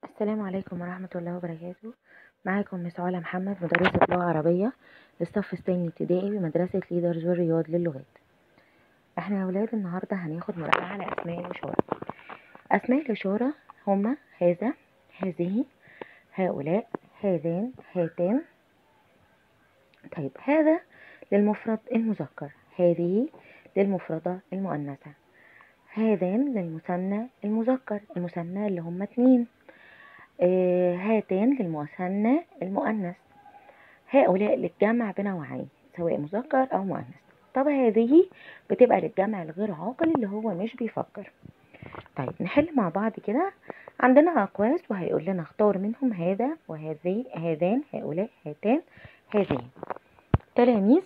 السلام عليكم ورحمة الله وبركاته معاكم مس علا محمد مدرسة لغة عربية للصف الثاني ابتدائي بمدرسة ليدرز والرياض للغات احنا يا ولاد النهاردة هناخد مراجعة على أسماء الإشارة أسماء الإشارة هما هذا هذه هؤلاء هذان هاتان طيب هذا للمفرد المذكر هذه للمفردة المؤنثة هذان للمثنى المذكر المثنى اللي هما اتنين آه هاتان للمثنى المؤنث هؤلاء للجمع بنوعين سواء مذكر او مؤنث طب هذه بتبقى للجمع الغير عاقل اللي هو مش بيفكر طيب نحل مع بعض كده عندنا اقواس وهيقول لنا اختار منهم هذا وهذه هذان هؤلاء هاتان هذين تلاميذ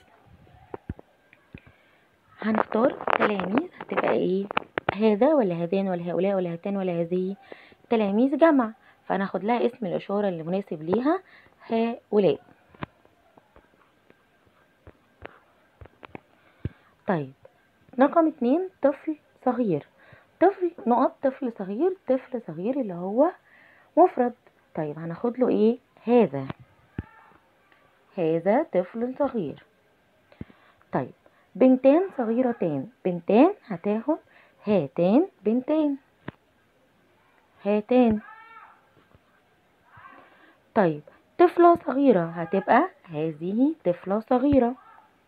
هنختار تلاميذ هتبقى ايه هذا ولا هذان ولا هؤلاء ولا هاتان ولا هذه تلاميذ جمع فهناخد لها اسم الإشارة اللي مناسب ليها هؤلاء طيب رقم اتنين طفل صغير طفل نقط طفل صغير طفل صغير اللي هو مفرد طيب هناخد له ايه هذا هذا طفل صغير طيب بنتان صغيرتان بنتان هتاخد هاتان بنتان هاتان طيب طفلة صغيرة هتبقى هذه طفلة صغيرة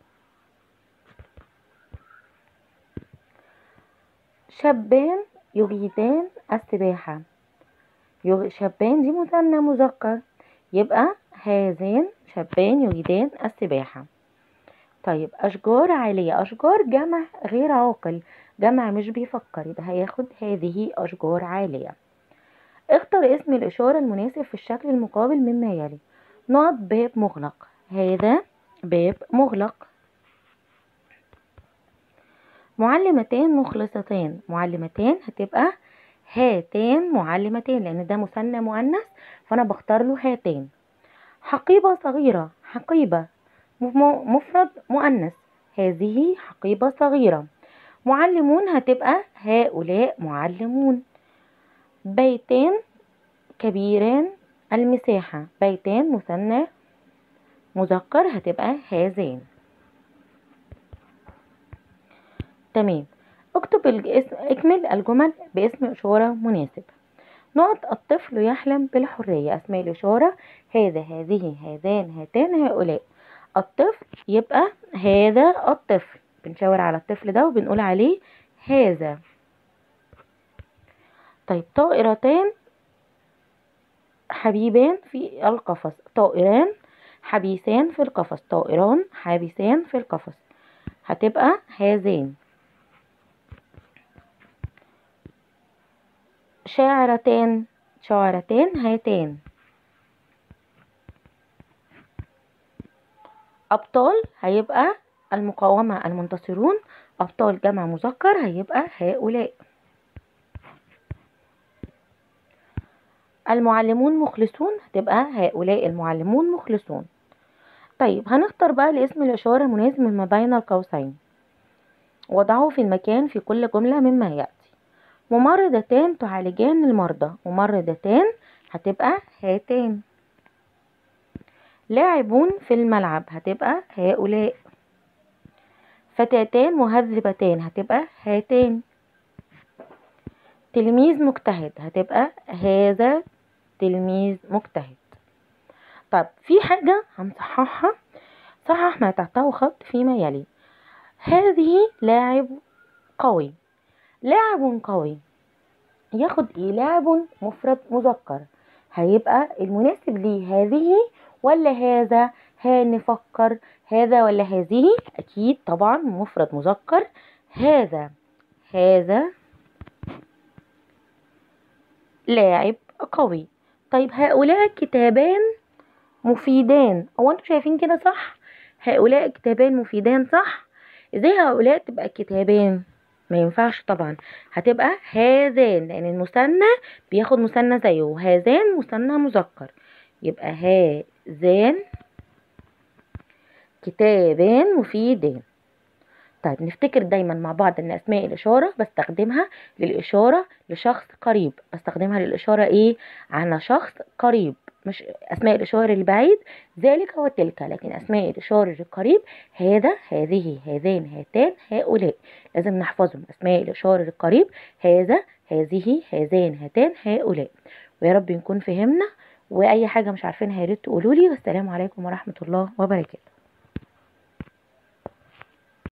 شابان يريدان السباحة شابان دي مثنى مذكر يبقى هذان شابان يريدان السباحة طيب أشجار عالية أشجار جمع غير عاقل جمع مش بيفكر يبقى هياخد هذه أشجار عالية اختر اسم الإشارة المناسب في الشكل المقابل مما يلي نقط باب مغلق هذا باب مغلق معلمتان مخلصتان معلمتان هتبقى هاتان معلمتان لأن ده مثنى مؤنث فأنا بختار له هاتان حقيبة صغيرة حقيبة مفرد مؤنث هذه حقيبة صغيرة معلمون هتبقى هؤلاء معلمون بيتان كبيران المساحة بيتان مثنى مذكر هتبقى هذان تمام اكتب الاسم اكمل الجمل باسم إشارة مناسب نقط الطفل يحلم بالحرية أسماء الإشارة هذا هذه هذان هاتان هؤلاء الطفل يبقى هذا الطفل بنشاور على الطفل ده وبنقول عليه هذا طيب طائرتان حبيبان في القفص طائران حبيسان في القفص طائران حابسان في القفص هتبقى هذان شاعرتان شاعرتان هاتان أبطال هيبقى المقاومة المنتصرون أبطال جمع مذكر هيبقى هؤلاء المعلمون مخلصون هتبقى هؤلاء المعلمون مخلصون طيب هنختار بقى الاسم الإشارة المناسب مما بين القوسين وضعه في المكان في كل جملة مما يأتي ممرضتان تعالجان المرضى ممرضتان هتبقى هاتان لاعبون في الملعب هتبقى هؤلاء فتاتان مهذبتان هتبقى هاتان تلميذ مجتهد هتبقى هذا تلميذ مجتهد طب في حاجة هنصححها صحح ما تحته خط فيما يلي هذه لاعب قوي لاعب قوي ياخد ايه لاعب مفرد مذكر هيبقى المناسب ليه هذه ولا هذا ها نفكر هذا ولا هذه اكيد طبعا مفرد مذكر هذا هذا لاعب قوي طيب هؤلاء كتابان مفيدان هو انتوا شايفين كده صح هؤلاء كتابان مفيدان صح ازاي هؤلاء تبقى كتابان ما ينفعش طبعا هتبقى هذان لان المثنى بياخد مثنى زيه وهذان مثنى مذكر يبقى هذان كتابان مفيدان طيب نفتكر دايما مع بعض ان اسماء الاشاره بستخدمها للاشاره لشخص قريب بستخدمها للاشاره ايه على شخص قريب مش اسماء الاشاره البعيد ذلك وتلك لكن اسماء الاشاره القريب هذا هذه هذان هاتان هؤلاء لازم نحفظهم اسماء الاشاره القريب هذا هذه هذان هاتان هؤلاء ويا رب نكون فهمنا واي حاجه مش عارفينها يا ريت تقولوا لي والسلام عليكم ورحمه الله وبركاته